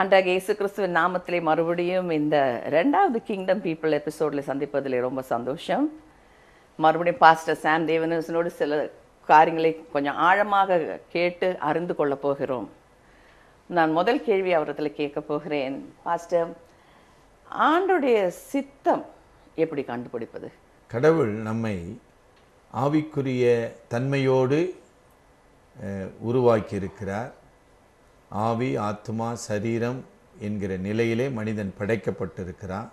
அன்றாக இயேசு கிறிஸ்துவின் நாமத்திலே மறுபடியும் இந்த ரெண்டாவது கிங்டம் பீப்புள் எபிசோடில் சந்திப்பதில் ரொம்ப சந்தோஷம் மறுபடியும் பாஸ்டர் சாம் தேவனசனோடு சில காரியங்களை கொஞ்சம் ஆழமாக கேட்டு அறிந்து கொள்ளப் போகிறோம் நான் முதல் கேள்வி அவரத்தில் கேட்க போகிறேன் பாஸ்டர் ஆண்டுடைய சித்தம் எப்படி கண்டுபிடிப்பது கடவுள் நம்மை ஆவிக்குரிய தன்மையோடு அஹ், உருவாக்கியிருக்கிறார் ஆவி ஆத்மா சரீரம் என்கிற நிலையிலே மனிதன் படைக்கப்பட்டிருக்கிறான்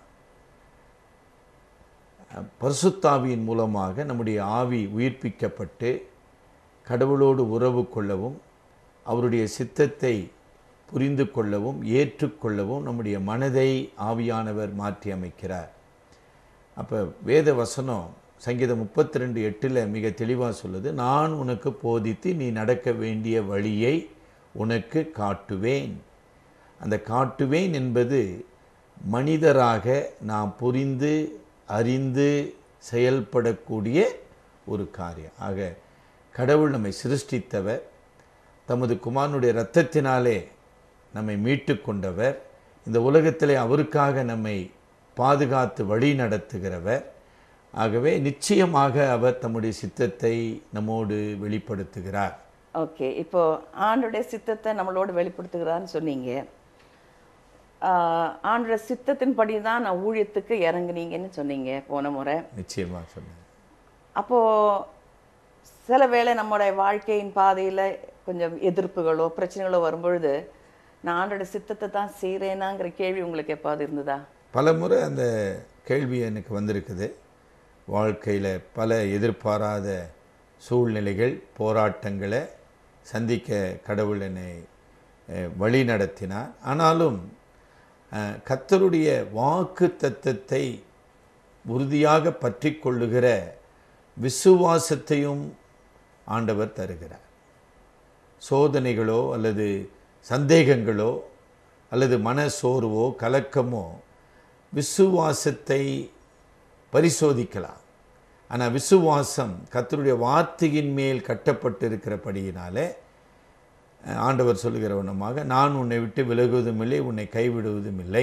அஹ், பரிசுத்தாவியின் மூலமாக நம்முடைய ஆவி உயிர்ப்பிக்கப்பட்டு கடவுளோடு உறவு கொள்ளவும் அவருடைய சித்தத்தை புரிந்து கொள்ளவும் ஏற்றுக்கொள்ளவும் நம்முடைய மனதை ஆவியானவர் மாற்றி அமைக்கிறார் அப்போ வேத வசனம் சங்கீதம் முப்பத்தி ரெண்டு எட்டில் மிக தெளிவாக சொல்லுது நான் உனக்கு போதித்து நீ நடக்க வேண்டிய வழியை உனக்கு காட்டுவேன் அந்த காட்டுவேன் என்பது மனிதராக நாம் புரிந்து அறிந்து செயல்படக்கூடிய ஒரு காரியம் ஆக கடவுள் நம்மை சிருஷ்டித்தவர் தமது குமாரனுடைய இரத்தத்தினாலே நம்மை மீட்டு கொண்டவர் இந்த உலகத்திலே அவருக்காக நம்மை பாதுகாத்து வழி நடத்துகிறவர் ஆகவே நிச்சயமாக அவர் தம்முடைய சித்தத்தை நம்மோடு வெளிப்படுத்துகிறார் ஓகே இப்போ ஆண்டுடைய சித்தத்தை நம்மளோட வெளிப்படுத்துகிறான்னு சொன்னீங்க ஆஹ், ஆண்டுடைய சித்தத்தின்படி தான் நான் ஊழியத்துக்கு இறங்குனீங்கன்னு சொன்னீங்க போன முறை நிச்சயமாக சொன்னேன் அப்போ சில வேளை நம்முடைய வாழ்க்கையின் பாதையில கொஞ்சம் எதிர்ப்புகளோ பிரச்சனைகளோ வரும்பொழுது நான் ஆண்டோட சித்தத்தை தான் செய்கிறேனாங்கிற கேள்வி உங்களுக்கு எப்பாவது இருந்ததா பல முறை அந்த கேள்வி எனக்கு வந்திருக்குது வாழ்க்கையில் பல எதிர்பாராத சூழ்நிலைகள் போராட்டங்களை சந்திக்க கடவுள் என்னை அஹ், வழி நடத்தினார் ஆனாலும் அஹ், கர்த்தருடைய வாக்கு தத்தத்தை உறுதியாக பற்றி கொள்ளுகிற விசுவாசத்தையும் ஆண்டவர் தருகிறார் சோதனைகளோ அல்லது சந்தேகங்களோ அல்லது மன சோர்வோ கலக்கமோ விசுவாசத்தை பரிசோதிக்கலாம் ஆனால் விசுவாசம் கர்த்தருடைய வார்த்தையின் மேல் கட்டப்பட்டிருக்கிறபடியினாலே அஹ், ஆண்டவர் சொல்லுகிற வண்ணமாக நான் உன்னை விட்டு விலகுவதும் இல்லை உன்னை கைவிடுவதும் இல்லை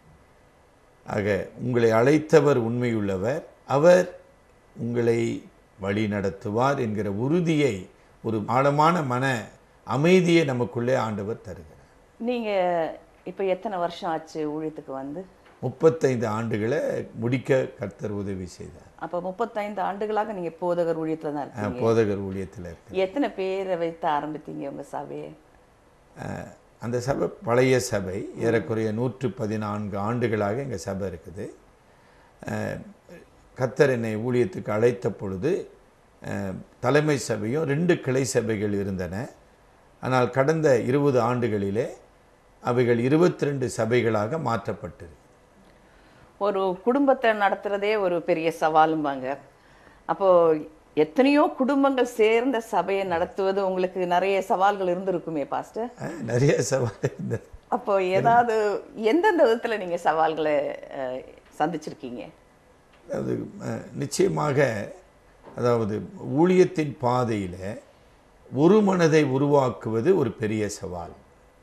ஆக உங்களை அழைத்தவர் உண்மையுள்ளவர் அவர் உங்களை வழி நடத்துவார் என்கிற உறுதியை ஒரு ஆழமான மன அமைதியை நமக்குள்ளே ஆண்டவர் தருகிறார் நீங்க இப்போ எத்தனை வருஷம் ஆச்சு ஊழியத்துக்கு வந்து முப்பத்தைந்து ஆண்டுகளை முடிக்க கர்த்தர் உதவி செய்தார் அப்போ முப்பத்தைந்து ஆண்டுகளாக நீங்க போதகர் ஊழியத்துல தான் அஹ், இருக்கீங்க போதகர் ஊழியத்தில் இருக்கு எத்தனை பேரை வைத்து ஆரம்பித்தீங்க உங்க சபையை அஹ், அந்த சபை பழைய சபை ஏறக்குறைய நூற்று பதினான்கு ஆண்டுகளாக எங்கள் சபை இருக்குது அஹ், கர்த்தர் என்னை ஊழியத்துக்கு அழைத்த பொழுது அஹ், தலைமை சபையும் ரெண்டு கிளை சபைகள் இருந்தன ஆனால் கடந்த இருபது ஆண்டுகளிலே அவைகள் இருபத்தி ரெண்டு சபைகளாக மாற்றப்பட்டது ஒரு குடும்பத்தை நடத்துறதே ஒரு பெரிய சவாலும்பாங்க அப்போ எத்தனையோ குடும்பங்கள் சேர்ந்த சபையை நடத்துவது உங்களுக்கு நிறைய சவால்கள் இருந்திருக்குமே பாஸ்டர் அஹ், நிறைய சவால் இருந்தது அப்போ ஏதாவது எந்தெந்த விதத்துல நீங்க சவால்களை அஹ், சந்திச்சிருக்கீங்க அதாவது அஹ், நிச்சயமாக அதாவது ஊழியத்தின் பாதையில் ஒரு மனதை உருவாக்குவது ஒரு பெரிய சவால்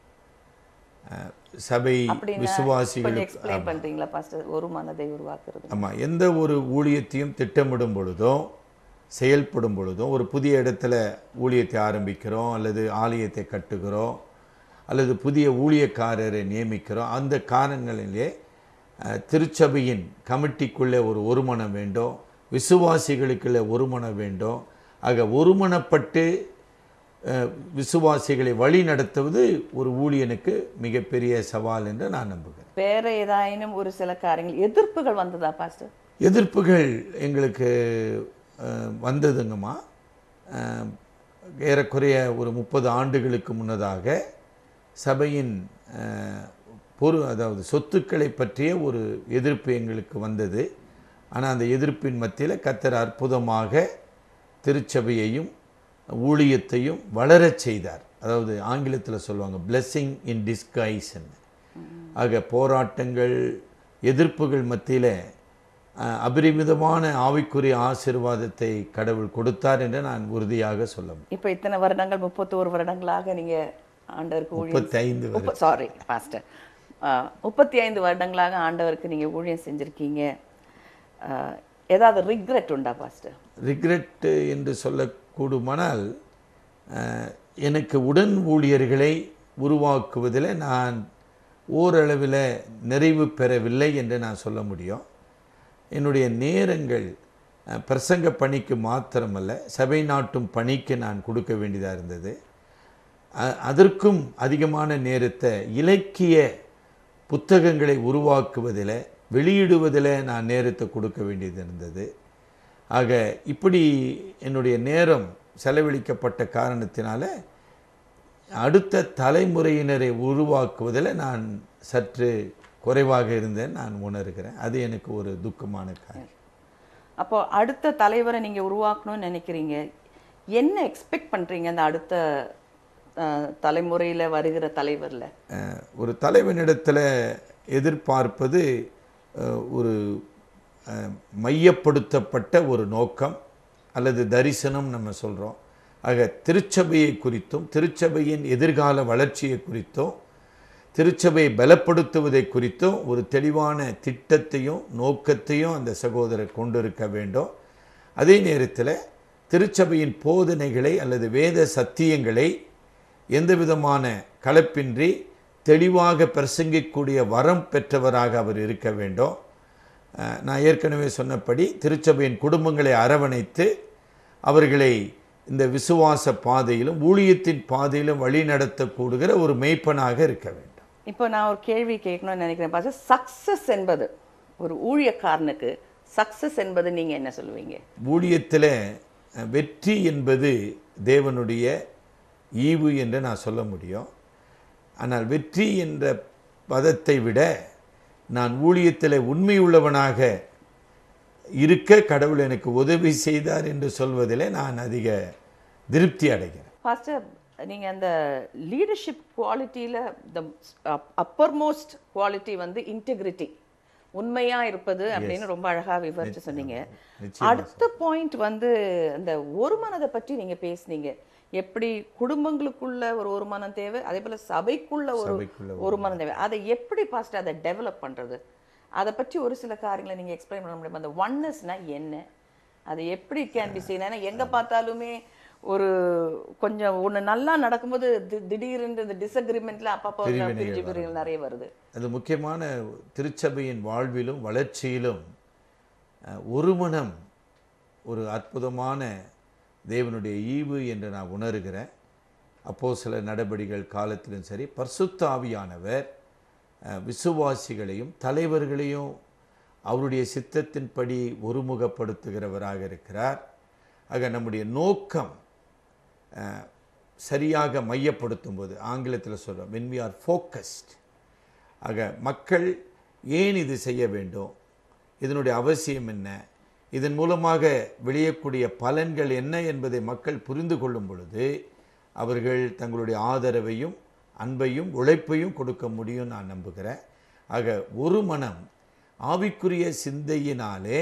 அஹ், சபை அப்படின்னா கொஞ்சம் விசுவாசிகளுக்கு எக்ஸ்பிளைன் பண்றீங்களா பாஸ்டர் ஒரு மனதை உருவாக்குறது ஆமாம் எந்த ஒரு ஊழியத்தையும் திட்டமிடும் பொழுதும் செயல்படும் பொழுதும் ஒரு புதிய இடத்துல ஊழியத்தை ஆரம்பிக்கிறோம் அல்லது ஆலயத்தை கட்டுகிறோம் அல்லது புதிய ஊழியக்காரரை நியமிக்கிறோம் அந்த காரணங்களிலே அஹ், திருச்சபையின் கமிட்டிக்குள்ளே ஒரு ஒருமனம் வேண்டும் விசுவாசிகளுக்குள்ளே ஒருமனம் வேண்டும் ஆக ஒருமனப்பட்டு அஹ், விசுவாசிகளை வழி நடத்துவது ஒரு ஊழியனுக்கு மிகப்பெரிய சவால் என்று நான் நம்புகிறேன் வேற ஏதாயினும் ஒரு சில காரியங்கள் எதிர்ப்புகள் வந்ததா பாஸ்டர் எதிர்ப்புகள் எங்களுக்கு அஹ், வந்ததுங்கம்மா அஹ், ஏறக்குறைய ஒரு முப்பது ஆண்டுகளுக்கு முன்னதாக சபையின் அஹ், பொரு அதாவது சொத்துக்களை பற்றிய ஒரு எதிர்ப்பு எங்களுக்கு வந்தது ஆனால் அந்த எதிர்ப்பின் மத்தியில் கத்தர் அற்புதமாக திருச்சபையையும் ஊழியத்தையும் வளரச் செய்தார் அதாவது ஆங்கிலத்தில் சொல்லுவாங்க பிளெஸ்ஸிங் இன் டிஸ்கைஸ்ன்னு ஆக போராட்டங்கள் எதிர்ப்புகள் மத்தியில் அஹ், அபரிமிதமான ஆவிக்குரிய ஆசீர்வாதத்தை கடவுள் கொடுத்தார் என்று நான் உறுதியாக சொல்ல முடியும் இப்போ இத்தனை வருடங்கள் முப்பத்தோரு வருடங்களாக நீங்க ஆண்டவருக்கு ஊழியம் முப்பத்தைந்து சாரி பாஸ்டர் முப்பத்தி ஐந்து வருடங்களாக ஆண்டவருக்கு நீங்கள் ஊழியம் செஞ்சுருக்கீங்க அஹ், ஏதாவது ரிக்ரெட் உண்டா பாஸ்டர் ரிக்ரெட் என்று சொல்லக்கூடுமானால் அஹ், எனக்கு உடன் ஊழியர்களை உருவாக்குவதில் நான் ஓரளவில் நிறைவு பெறவில்லை என்று நான் சொல்ல முடியும் என்னுடைய நேரங்கள் அஹ், பிரசங்க பணிக்கு மாத்திரமல்ல சபை நாட்டும் பணிக்கு நான் கொடுக்க வேண்டியதாக இருந்தது அ- அதற்கும் அதிகமான நேரத்தை இலக்கிய புத்தகங்களை உருவாக்குவதில் வெளியிடுவதில் நான் நேரத்தை கொடுக்க வேண்டியது இருந்தது ஆக இப்படி என்னுடைய நேரம் செலவழிக்கப்பட்ட காரணத்தினால அடுத்த தலைமுறையினரை உருவாக்குவதில் நான் சற்று குறைவாக இருந்தேன் நான் உணர்கிறேன் அது எனக்கு ஒரு துக்கமான காரியம் அப்போ அடுத்த தலைவரை நீங்கள் உருவாக்கணும்னு நினைக்கிறீங்க என்ன எக்ஸ்பெக்ட் பண்ணுறீங்க அந்த அடுத்த தலைமுறையில் வருகிற தலைவரில் அஹ், ஒரு தலைவனிடத்தில் எதிர்பார்ப்பது அஹ், ஒரு அஹ், மையப்படுத்தப்பட்ட ஒரு நோக்கம் அல்லது தரிசனம் நம்ம சொல்கிறோம் ஆக திருச்சபையை குறித்தும் திருச்சபையின் எதிர்கால வளர்ச்சியை குறித்தும் திருச்சபையை பலப்படுத்துவதை குறித்தும் ஒரு தெளிவான திட்டத்தையும் நோக்கத்தையும் அந்த சகோதரர் கொண்டிருக்க வேண்டும் அதே நேரத்தில் திருச்சபையின் போதனைகளை அல்லது வேத சத்தியங்களை எந்த விதமான கலப்பின்றி தெளிவாக பிரசங்கிக்கூடிய வரம் பெற்றவராக அவர் இருக்க வேண்டும் அஹ், நான் ஏற்கனவே சொன்னபடி திருச்சபையின் குடும்பங்களை அரவணைத்து அவர்களை இந்த விசுவாச பாதையிலும் ஊழியத்தின் பாதையிலும் வழிநடத்தக்கூடுகிற ஒரு மெய்ப்பனாக இருக்க வேண்டும் இப்போ நான் ஒரு கேள்வி கேட்கணும்னு நினைக்கிறேன் பாஸ்டர் சக்ஸஸ் என்பது ஒரு ஊழியக்காரனுக்கு சக்ஸஸ் என்பது நீங்கள் என்ன சொல்லுவீங்க ஊழியத்தில் அஹ், வெற்றி என்பது தேவனுடைய ஈவு என்று நான் சொல்ல முடியும் ஆனால் வெற்றி என்ற பதத்தை விட நான் ஊழியத்தில் உண்மையுள்ளவனாக இருக்க கடவுள் எனக்கு உதவி செய்தார் என்று சொல்வதிலே நான் அதிக திருப்தி அடைகிறேன் பாஸ்டர் நீங்கள் அந்த லீடர்ஷிப் குவாலிட்டியில் த அப்பர் மோஸ்ட் குவாலிட்டி வந்து இன்டெகிரிட்டி உண்மையா இருப்பது அப்படின்னு ரொம்ப அழகா விவரிச்சு சொன்னீங்க நிச்சயமா அடுத்த பாயிண்ட் வந்து அந்த ஒரு மனதை பற்றி நீங்க பேசுனீங்க எப்படி குடும்பங்களுக்குள்ள ஒரு ஒரு மனம் தேவை அதே போல சபைக்குள்ள ஒரு சபைக்குள்ள ஒரு மனம் தேவை அதை எப்படி பாஸ்டர் அதை டெவலப் பண்றது அதை பற்றி ஒரு சில காரியங்களை நீங்க எக்ஸ்பிளைன் பண்ண முடியுமா அந்த ஒன்னஸ்னா என்ன அதை எப்படி கேன் பி செய்யணும் ஏன்னா எங்க பார்த்தாலுமே ஒரு கொஞ்சம் ஒண்ணு நல்லா நடக்கும்போது தி- திடீர்னு இந்த டிஸ்அக்ரிமெண்ட்ல அப்பப்போ பிரிவினைகள் பிரிஞ்சு பிரிவுகள் நிறைய வருது அது முக்கியமான திருச்சபையின் வாழ்விலும் வளர்ச்சியிலும் அஹ், ஒரு மனம் ஒரு அற்புதமான தேவனுடைய ஈவு என்று நான் உணர்கிறேன் அப்போ சில நடபடிகள் காலத்திலும் சரி பரிசுத்த ஆவியானவர் அஹ், விசுவாசிகளையும் தலைவர்களையும் அவருடைய சித்தத்தின்படி ஒருமுகப்படுத்துகிறவராக இருக்கிறார் ஆக நம்முடைய நோக்கம் அஹ், சரியாக மையப்படுத்தும் போது ஆங்கிலத்தில் சொல்கிறோம் when we are focused ஆக மக்கள் ஏன் இது செய்ய வேண்டும் இதனுடைய அவசியம் என்ன இதன் மூலமாக விளையக்கூடிய பலன்கள் என்ன என்பதை மக்கள் புரிந்து கொள்ளும் பொழுது அவர்கள் தங்களுடைய ஆதரவையும் அன்பையும் உழைப்பையும் கொடுக்க முடியும் நான் நம்புகிறேன் ஆக ஒரு மனம் ஆவிக்குரிய சிந்தையினாலே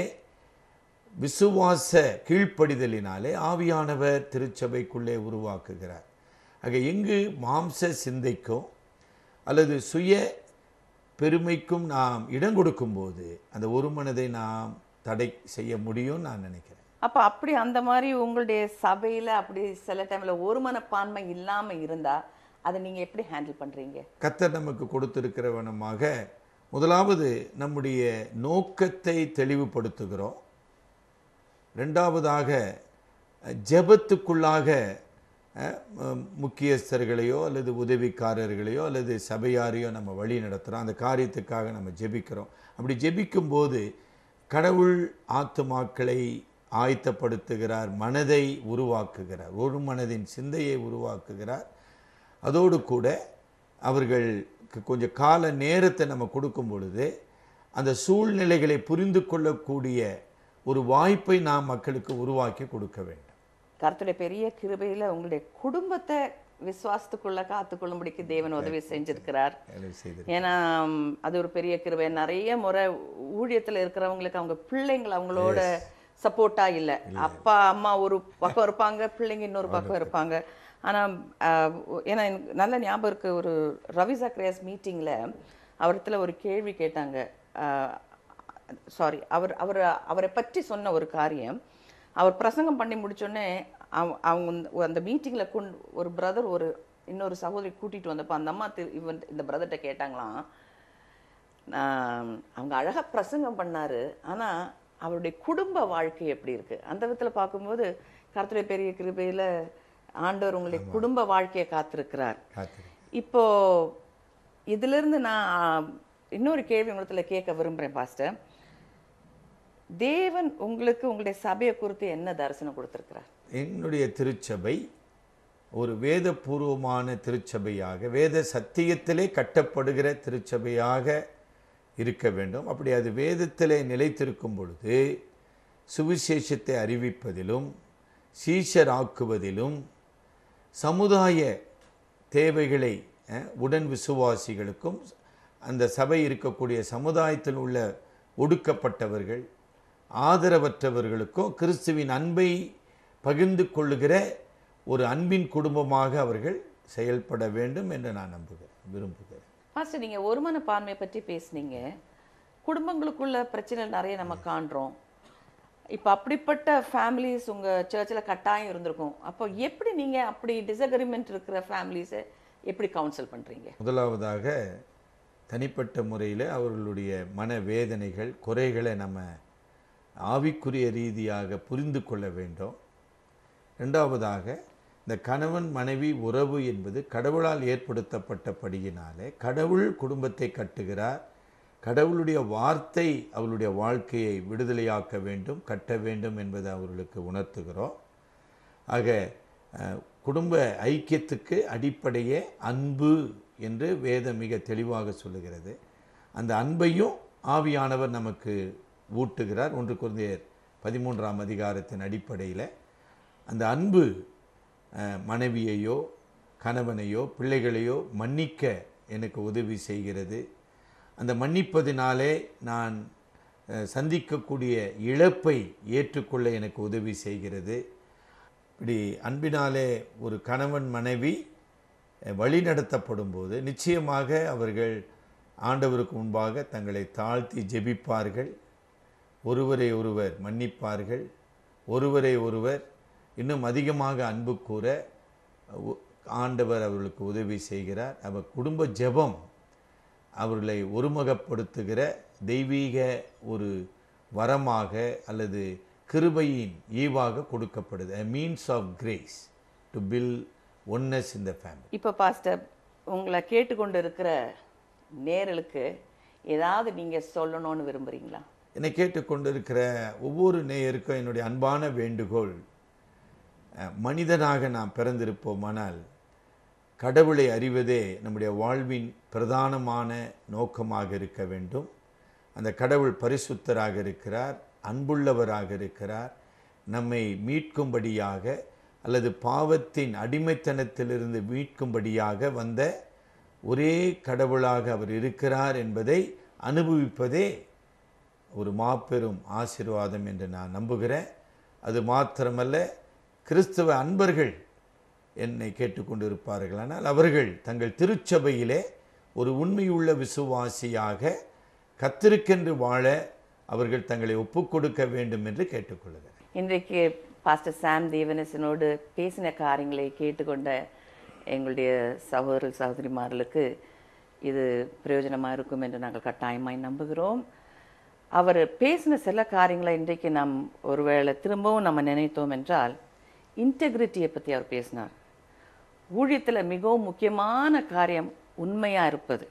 விசுவாச கீழ்ப்படிதலினாலே ஆவியானவர் திருச்சபைக்குள்ளே உருவாக்குகிறார் ஆக எங்கு மாம்ச சிந்தைக்கும் அல்லது சுய பெருமைக்கும் நாம் இடம் கொடுக்கும்போது அந்த ஒரு மனதை நாம் தடை செய்ய முடியும்னு நான் நினைக்கிறேன் அப்ப அப்படி அந்த மாதிரி உங்களுடைய சபையில அப்படி சில டைம்ல ஒரு மனப்பான்மை இல்லாம இருந்தா அதை நீங்க எப்படி ஹேண்டில் பண்றீங்க கத்தர் நமக்கு கொடுத்திருக்கிறவனமாக முதலாவது நம்முடைய நோக்கத்தை தெளிவுபடுத்துகிறோம் ரெண்டாவதாக அஹ், ஜெபத்துக்குள்ளாக அஹ், ம- முக்கியஸ்தர்களையோ அல்லது உதவிக்காரர்களையோ அல்லது சபையாரையோ நம்ம வழி நடத்துகிறோம் அந்த காரியத்துக்காக நம்ம ஜெபிக்கிறோம் அப்படி ஜெபிக்கும்போது கடவுள் ஆத்துமாக்களை ஆயத்தப்படுத்துகிறார் மனதை உருவாக்குகிறார் ஒரு மனதின் சிந்தையை உருவாக்குகிறார் அதோடு கூட அவர்களுக்கு கொஞ்சம் கால நேரத்தை நம்ம கொடுக்கும் பொழுது அந்த சூழ்நிலைகளை புரிந்து கொள்ளக்கூடிய ஒரு வாய்ப்பை நாம் மக்களுக்கு உருவாக்கி கொடுக்க வேண்டும் கர்த்தருடைய பெரிய கிருபையில உங்களுடைய குடும்பத்தை விசுவாசத்துக்குள்ள காத்துக்கொள்ளும்படிக்கு தேவன் உதவி செஞ்சிருக்கிறார் வேலை செய்து ஏன்னா ம், அது ஒரு பெரிய கிருபை நிறைய முறை ஊழியத்துல இருக்கிறவங்களுக்கு அவங்க பிள்ளைங்கள் அவங்களோட சப்போர்ட்டா இல்ல அப்பா அம்மா ஒரு பக்கம் இருப்பாங்க பிள்ளைங்க இன்னொரு பக்கம் இருப்பாங்க ஆனா ஆஹ், ஏன்னா எனக்கு நல்ல ஞாபகம் இருக்கு ஒரு ரவி சக்ரேஸ் மீட்டிங்ல அவர்த்துல ஒரு கேள்வி கேட்டாங்க சாரி அவர் அவர் அவரை பற்றி சொன்ன ஒரு காரியம் அவர் பிரசங்கம் பண்ணி முடிச்சோடனே அவங்க அவங்க வந்து அந்த மீட்டிங்கில் கொண்டு ஒரு பிரதர் ஒரு இன்னொரு சகோதரி கூட்டிட்டு வந்தப்போ அந்த அம்மா திரு இவன் இந்த பிரதர்கிட்ட கேட்டாங்களாம் ஆம், அவங்க அழகா பிரசங்கம் பண்ணாரு ஆனா அவருடைய குடும்ப வாழ்க்கை எப்படி இருக்கு அந்த விதத்துல பார்க்கும்போது கர்த்தருடைய பெரிய கிருபையில ஆண்டவர் உங்களுடைய குடும்ப வாழ்க்கையை காத்திருக்கிறார் காத்திரு இப்போ இதிலிருந்து நான் ஆ, இன்னொரு கேள்வி உங்களத்துல கேட்க விரும்புறேன் பாஸ்டர் தேவன் உங்களுக்கு உங்களுடைய சபையை குறித்து என்ன தரிசனம் கொடுத்திருக்கிறார் என்னுடைய திருச்சபை ஒரு வேதபூர்வமான திருச்சபையாக வேத சத்தியத்திலே கட்டப்படுகிற திருச்சபையாக இருக்க வேண்டும் அப்படி அது வேதத்திலே நிலைத்திருக்கும் பொழுது சுவிசேஷத்தை அறிவிப்பதிலும் சீஷராக்குவதிலும் சமுதாய தேவைகளை அஹ், உடன் விசுவாசிகளுக்கும் அந்த சபை இருக்கக்கூடிய சமுதாயத்தில் உள்ள ஒடுக்கப்பட்டவர்கள் ஆதரவற்றவர்களுக்கும் கிறிஸ்துவின் அன்பை பகிர்ந்து கொள்ளுகிற ஒரு அன்பின் குடும்பமாக அவர்கள் செயல்பட வேண்டும் என்று நான் நம்புகிறேன் விரும்புகிறேன் பாஸ்டர் நீங்க ஒருமன பான்மை பற்றி பேசுனீங்க குடும்பங்களுக்குள்ள பிரச்சனைகள் நிறைய நம்ம காண்றோம் இப்போ அப்படிப்பட்ட ஃபேமிலிஸ் உங்க சர்ச்சில் கட்டாயம் இருந்திருக்கும் அப்போ எப்படி நீங்க அப்படி டிசக்ரிமெண்ட் இருக்கிற ஃபேமிலிஸை எப்படி கவுன்சில் பண்றீங்க முதலாவதாக தனிப்பட்ட முறையில் அவர்களுடைய மன வேதனைகள் குறைகளை நம்ம ஆவிக்குரிய ரீதியாக புரிந்து கொள்ள வேண்டும் ரெண்டாவதாக இந்த கணவன் மனைவி உறவு என்பது கடவுளால் ஏற்படுத்தப்பட்டபடியினாலே கடவுள் குடும்பத்தை கட்டுகிறார் கடவுளுடைய வார்த்தை அவளுடைய வாழ்க்கையை விடுதலையாக்க வேண்டும் கட்ட வேண்டும் என்பதை அவர்களுக்கு உணர்த்துகிறோம் ஆக அஹ், குடும்ப ஐக்கியத்துக்கு அடிப்படையே அன்பு என்று வேதம் மிக தெளிவாக சொல்லுகிறது அந்த அன்பையும் ஆவியானவர் நமக்கு ஊட்டுகிறார் ஒன்று குருந்தையர் பதிமூன்றாம் அதிகாரத்தின் அடிப்படையில் அந்த அன்பு அஹ், மனைவியையோ கணவனையோ பிள்ளைகளையோ மன்னிக்க எனக்கு உதவி செய்கிறது அந்த மன்னிப்பதினாலே நான் அஹ், சந்திக்கக்கூடிய இழப்பை ஏற்றுக்கொள்ள எனக்கு உதவி செய்கிறது இப்படி அன்பினாலே ஒரு கணவன் மனைவி அஹ், வழிநடத்தப்படும் போது நிச்சயமாக அவர்கள் ஆண்டவருக்கு முன்பாக தங்களை தாழ்த்தி ஜெபிப்பார்கள் ஒருவரை ஒருவர் மன்னிப்பார்கள் ஒருவரை ஒருவர் இன்னும் அதிகமாக அன்பு கூற உ- ஆண்டவர் அவர்களுக்கு உதவி செய்கிறார் அவர் குடும்ப ஜெபம் அவர்களை ஒருமுகப்படுத்துகிற தெய்வீக ஒரு வரமாக அல்லது கிருபையின் ஈவாக கொடுக்கப்படுது a means of grace to fill oneness in the family இப்போ பாஸ்டர் உங்களை கேட்டுக்கொண்டு இருக்கிற நேரலுக்கு ஏதாவது நீங்க சொல்லணும்னு விரும்புறீங்களா என்னை கேட்டுக்கொண்டிருக்கிற ஒவ்வொரு நேயருக்கும் என்னுடைய அன்பான வேண்டுகோள் அஹ், மனிதனாக நாம் பிறந்திருப்போமானால் கடவுளை அறிவதே நம்முடைய வாழ்வின் பிரதானமான நோக்கமாக இருக்க வேண்டும் அந்த கடவுள் பரிசுத்தராக இருக்கிறார் அன்புள்ளவராக இருக்கிறார் நம்மை மீட்கும்படியாக அல்லது பாவத்தின் அடிமைத்தனத்திலிருந்து மீட்கும்படியாக வந்த ஒரே கடவுளாக அவர் இருக்கிறார் என்பதை அனுபவிப்பதே ஒரு மாபெரும் ஆசீர்வாதம் என்று நான் நம்புகிறேன் அது மாத்திரமல்ல கிறிஸ்தவ அன்பர்கள் என்னை கேட்டுக்கொண்டிருப்பார்கள் ஆனால் அவர்கள் தங்கள் திருச்சபையிலே ஒரு உண்மையுள்ள விசுவாசியாக கத்திருக்கென்று வாழ அவர்கள் தங்களை ஒப்புக்கொடுக்க வேண்டும் என்று கேட்டுக்கொள்கிறேன் இன்றைக்கு பாஸ்டர் சாம் தேவனசனோடு பேசின காரியங்களை கேட்டுக்கொண்ட எங்களுடைய சகோதர சகோதரிமார்களுக்கு இது பிரயோஜனமாக இருக்கும் என்று நாங்கள் கட்டாயமாய் நம்புகிறோம் அவர் பேசின சில காரியங்களை இன்றைக்கு நாம் ஒருவேளை திரும்பவும் நம்ம நினைத்தோம் என்றால் இன்டெகிரிட்டியை பற்றி அவர் பேசினார் ஊழியத்தில் மிகவும் முக்கியமான காரியம் உண்மையாக இருப்பது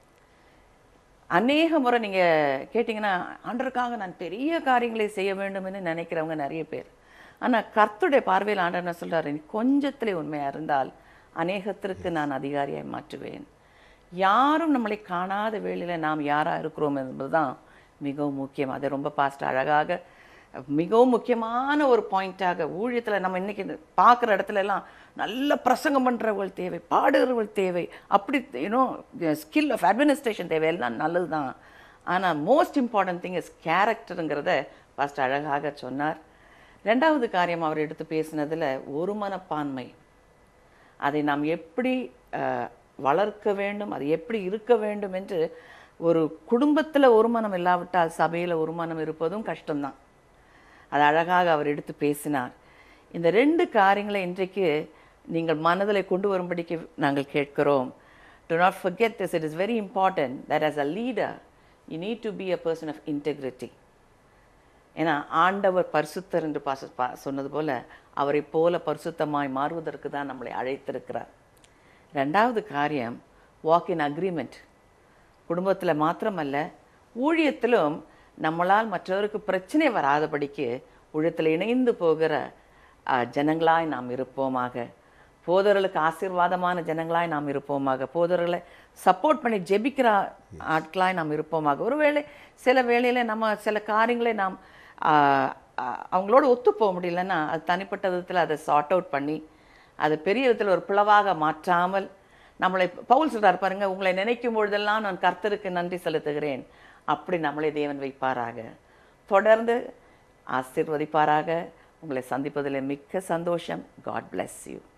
அநேக முறை நீங்கள் கேட்டிங்கன்னா ஆண்டருக்காக நான் பெரிய காரியங்களை செய்ய வேண்டும்னு நினைக்கிறவங்க நிறைய பேர் ஆனால் கர்த்தருடைய பார்வையில் ஆண்டவர் என்ன சொல்றாரு நீ கொஞ்சத்திலே உண்மையாக இருந்தால் அநேகத்திற்கு நான் அதிகாரியாய் மாற்றுவேன் யாரும் நம்மளை காணாத வேளையில் நாம் யாராக இருக்கிறோம் என்பதுதான் மிகவும் முக்கியம் அதை ரொம்ப பாஸ்ட் அழகாக மிகவும் முக்கியமான ஒரு பாயிண்ட்டாக ஊழியத்தில் நம்ம இன்னைக்கு பார்க்குற இடத்துல எல்லாம் நல்ல பிரசங்கம் பண்ணுறவர்கள் தேவை பாடுகிறவர்கள் தேவை அப்படி யூனோ ஸ்கில் ஆஃப் அட்மினிஸ்ட்ரேஷன் தேவை எல்லாம் நல்லது தான் ஆனால் மோஸ்ட் இம்பார்ட்டன்ட் திங் இஸ் கேரக்டருங்கிறத ஃபஸ்ட் அழகாக சொன்னார் ரெண்டாவது காரியம் அவர் எடுத்து பேசினதில் ஒரு மனப்பான்மை அதை நாம் எப்படி அஹ், வளர்க்க வேண்டும் அது எப்படி இருக்க வேண்டும் என்று ஒரு குடும்பத்தில் ஒரு மனம் இல்லாவிட்டால் சபையில் ஒரு மனம் இருப்பதும் கஷ்டம்தான் அது அழகாக அவர் எடுத்து பேசினார் இந்த ரெண்டு காரியங்களை இன்றைக்கு நீங்கள் மனதில் கொண்டு வரும்படிக்கு நாங்கள் கேட்கிறோம் do not forget this it is very important that as a leader you need to be a person of integrity ஏன்னா ஆண்டவர் பரிசுத்தர் என்று பாச பா- சொன்னது போல அவரை போல பரிசுத்தமாய் மாறுவதற்கு தான் நம்மளை அழைத்திருக்கிறார் ரெண்டாவது காரியம் வாக் இன் அக்ரிமெண்ட் குடும்பத்தில் மாத்திரமல்ல ஊழியத்திலும் நம்மளால் மற்றவருக்கு பிரச்சனை வராதபடிக்கு ஊழியத்தில் இணைந்து போகிற அஹ், ஜனங்களாய் நாம் இருப்போமாக போதர்களுக்கு ஆசீர்வாதமான ஜனங்களாய் நாம் இருப்போமாக போதர்களை சப்போர்ட் பண்ணி ஜெபிக்கிற ஆட்களாய் நாம் இருப்போமாக ஒருவேளை சில வேளையில் நம்ம சில காரியங்களை நாம் ஆஹ், ஆஹ், அவங்களோட ஒத்து போக முடியலன்னா அது தனிப்பட்ட விதத்தில் அதை சார்ட் அவுட் பண்ணி அதை பெரிய விதத்தில் ஒரு பிளவாக மாற்றாமல் நம்மளை பவுல் சொல்றார் பாருங்க உங்களை நினைக்கும் பொழுதெல்லாம் நான் கர்த்தருக்கு நன்றி செலுத்துகிறேன் அப்படி நம்மளை தேவன் வைப்பாராக தொடர்ந்து ஆசீர்வதிப்பாராக உங்களை சந்திப்பதில் மிக்க சந்தோஷம் காட் bless யூ